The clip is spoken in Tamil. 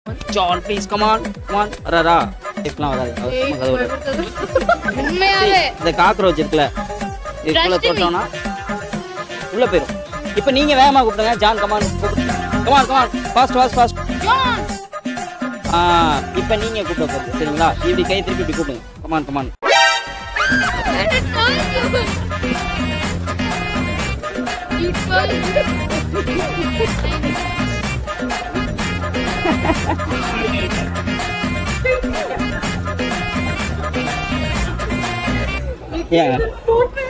ஜான் ப்ளீஸ் கமான் கமான் வராரா இப்பெல்லாம் வராது அவர் ஏய், சும்மா கதவு விடு. பயப்படுத்துது. உண்மையாவே இந்த காக்ரோச் இருக்குல்ல இதுக்குள்ள Trust me. தொட்டோம்னா உள்ள போயிடும் இப்போ நீங்க வேகமா கூப்பிடுங்க John come on come on come on fast fast fast John ஆ இப்போ நீங்க கூப்பிட போகுது சரிங்களா இப்படி கை திருப்பி இப்படி கூப்பிடுங்க come on come on Let it go. You told ஏன்